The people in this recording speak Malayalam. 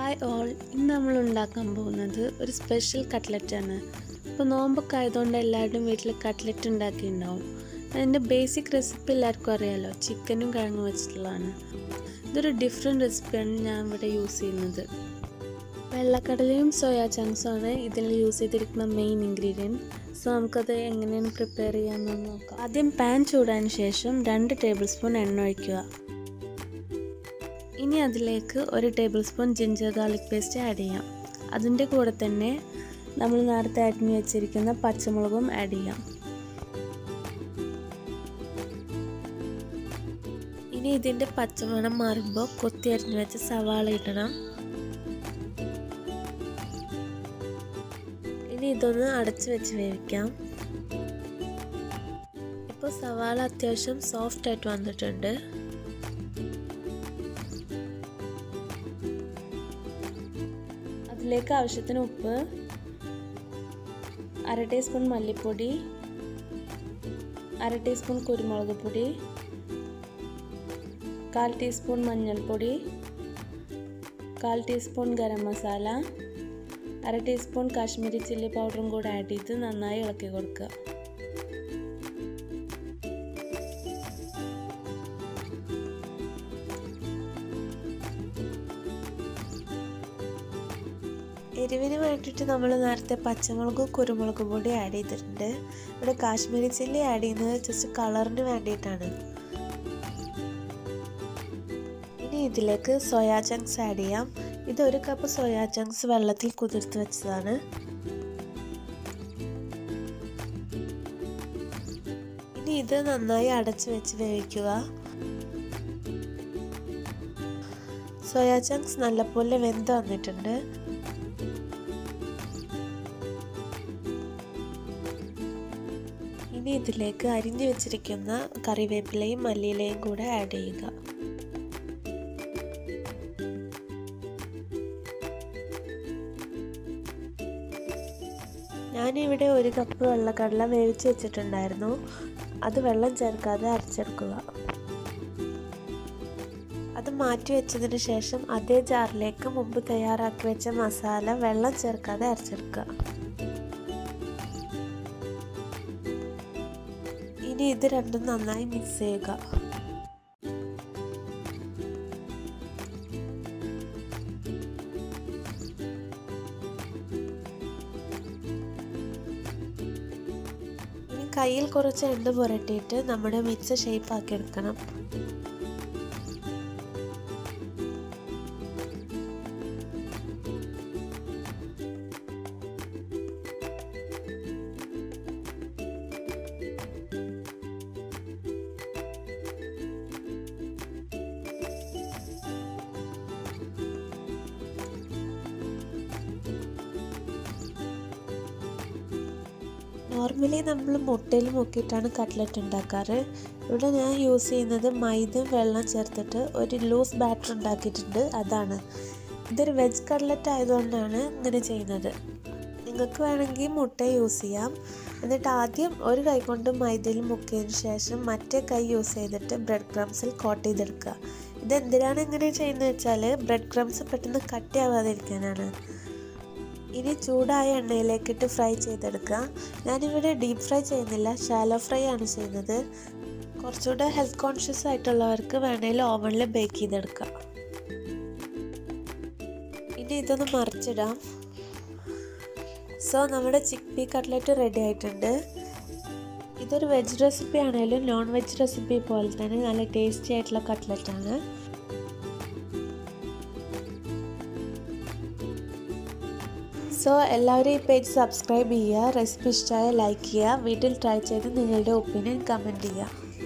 ഹായ് ഓൾ ഇന്ന് നമ്മൾ ഉണ്ടാക്കാൻ പോകുന്നത് ഒരു സ്പെഷ്യൽ കട്ട്ലറ്റാണ് അപ്പോൾ നോമ്പൊക്കെ ആയതുകൊണ്ട് എല്ലാവരുടെയും വീട്ടിൽ കട്ട്ലറ്റ് ഉണ്ടാക്കിയിട്ടുണ്ടാവും അതിൻ്റെ ബേസിക് റെസിപ്പി എല്ലാവർക്കും അറിയാമല്ലോ ചിക്കനും കിഴങ്ങും വെച്ചിട്ടുള്ളതാണ് ഇതൊരു ഡിഫറെൻറ്റ് റെസിപ്പിയാണ് ഞാൻ ഇവിടെ യൂസ് ചെയ്യുന്നത് വെള്ളക്കടലയും സോയാ ചങ്ക്സും ആണ് ഇതിൽ യൂസ് ചെയ്തിരിക്കുന്ന മെയിൻ ഇൻഗ്രീഡിയൻറ്റ് സോ നമുക്കത് എങ്ങനെയാണ് പ്രിപ്പയർ ചെയ്യാമെന്ന് നോക്കാം ആദ്യം പാൻ ചൂടാൻ ശേഷം രണ്ട് ടേബിൾ സ്പൂൺ എണ്ണ ഒഴിക്കുക ഇനി അതിലേക്ക് ഒരു table spoon ginger garlic paste add ചെയ്യാം അതിൻ്റെ കൂടെ തന്നെ നമ്മൾ നേരത്തെ അരിഞ്ഞു വെച്ചിരിക്കുന്ന പച്ചമുളകും ആഡ് ചെയ്യാം ഇനി ഇതിൻ്റെ പച്ചമണം മാറുമ്പോൾ കൊത്തി അരിഞ്ഞു വെച്ച സവാള ഇടണം ഇനി ഇതൊന്ന് അടച്ചു വെച്ച് വേവിക്കാം ഇപ്പോൾ സവാള അത്യാവശ്യം സോഫ്റ്റ് ആയിട്ട് വന്നിട്ടുണ്ട് അതിലേക്ക് ആവശ്യത്തിന് ഉപ്പ് അര ടീസ്പൂൺ മല്ലിപ്പൊടി അര ടീസ്പൂൺ കുരുമുളക് പൊടി കാൽ ടീസ്പൂൺ മഞ്ഞൾപ്പൊടി കാൽ ടീസ്പൂൺ ഗരം മസാല അര ടീസ്പൂൺ കാശ്മീരി ചില്ലി പൗഡറും കൂടെ ആഡ് ചെയ്ത് നന്നായി ഇളക്കി കൊടുക്കുക എരിവിന് വേണ്ടിയിട്ട് നമ്മൾ നേരത്തെ പച്ചമുളകും കുരുമുളകും പൊടി ആഡ് ചെയ്തിട്ടുണ്ട് ഇവിടെ കാശ്മീരി ചില്ലി ആഡ് ചെയ്യുന്നത് ജസ്റ്റ് കളറിന് വേണ്ടിയിട്ടാണ് ഇനി ഇതിലേക്ക് സോയാ ചങ്ക്സ് ആഡ് ചെയ്യാം ഇത് ഒരു കപ്പ് സോയാ ചങ്ക്സ് വെള്ളത്തിൽ കുതിർത്ത് വെച്ചതാണ് ഇനി ഇത് നന്നായി അടച്ചു വെച്ച് വേവിക്കുക സോയാ ചങ്ക്സ് നല്ലപോലെ വെന്ത് വന്നിട്ടുണ്ട് ഇനി ഇതിലേക്ക് അരിഞ്ഞു വെച്ചിരിക്കുന്ന കറിവേപ്പിലയും മല്ലിയിലയും കൂടെ ആഡ് ചെയ്യുക ഞാനിവിടെ ഒരു കപ്പ് വെള്ളക്കടല വേവിച്ച് വെച്ചിട്ടുണ്ടായിരുന്നു അത് വെള്ളം ചേർക്കാതെ അരച്ചെടുക്കുക അത് മാറ്റി വെച്ചതിന് ശേഷം അതേ ജാറിലേക്ക് മുമ്പ് തയ്യാറാക്കി വെച്ച മസാല വെള്ളം ചേർക്കാതെ അരച്ചെടുക്കുക ഇനി ഇത് രണ്ടും നന്നായി മിക്സ് ചെയ്യുക ഇനി കയ്യിൽ കുറച്ച് എണ്ണ പുരട്ടിയിട്ട് നമ്മുടെ മിക്സ് ഷേപ്പ് ആക്കി എടുക്കണം നോർമലി നമ്മൾ മുട്ടയിൽ മുക്കിയിട്ടാണ് കട്ട്ലറ്റ് ഉണ്ടാക്കാറ് ഇവിടെ ഞാൻ യൂസ് ചെയ്യുന്നത് മൈദയും വെള്ളം ചേർത്തിട്ട് ഒരു ലൂസ് ബാറ്റർ ഉണ്ടാക്കിയിട്ടുണ്ട് അതാണ് ഇതൊരു വെജ് കട്ട്ലറ്റ് ആയതുകൊണ്ടാണ് ഇങ്ങനെ ചെയ്യുന്നത് നിങ്ങൾക്ക് വേണമെങ്കിൽ മുട്ട യൂസ് ചെയ്യാം എന്നിട്ട് ആദ്യം ഒരു കൈ കൊണ്ട് മൈദയിൽ മുക്കിയതിന് ശേഷം മറ്റേ കൈ യൂസ് ചെയ്തിട്ട് ബ്രെഡ് ക്രംസിൽ കോട്ട് ചെയ്തെടുക്കുക ഇതെന്തിനാണ് ഇങ്ങനെ ചെയ്യുന്നത് വെച്ചാൽ ബ്രെഡ് ക്രംസ് പെട്ടെന്ന് കട്ടിയാവാതിരിക്കാനാണ് ഇനി ചൂടായ എണ്ണയിലേക്കിട്ട് ഫ്രൈ ചെയ്തെടുക്കുക ഞാനിവിടെ ഡീപ്പ് ഫ്രൈ ചെയ്യുന്നില്ല ഷാലോ ഫ്രൈ ആണ് ചെയ്യുന്നത് കുറച്ചുകൂടെ ഹെൽത്ത് കോൺഷ്യസ് ആയിട്ടുള്ളവർക്ക് വേണമെങ്കിൽ ഓവനിൽ ബേക്ക് ചെയ്തെടുക്കാം ഇനി ഇതൊന്ന് മറിച്ചിടാം സോ നമ്മുടെ ചിക്ക് പീ കട്ട്ലറ്റ് റെഡി ആയിട്ടുണ്ട് ഇതൊരു വെജ് റെസിപ്പി ആണെങ്കിലും നോൺ വെജ് റെസിപ്പി പോലെ തന്നെ നല്ല ടേസ്റ്റി ആയിട്ടുള്ള കട്ട്ലറ്റാണ് സോ എല്ലാവരും ഈ പേജ് സബ്സ്ക്രൈബ് ചെയ്യുക റെസിപ്പി ഇഷ്ടമായ ലൈക്ക് ചെയ്യുക വീട്ടിൽ ട്രൈ ചെയ്ത് നിങ്ങളുടെ ഒപ്പീനിയൻ കമൻറ്റ് ചെയ്യുക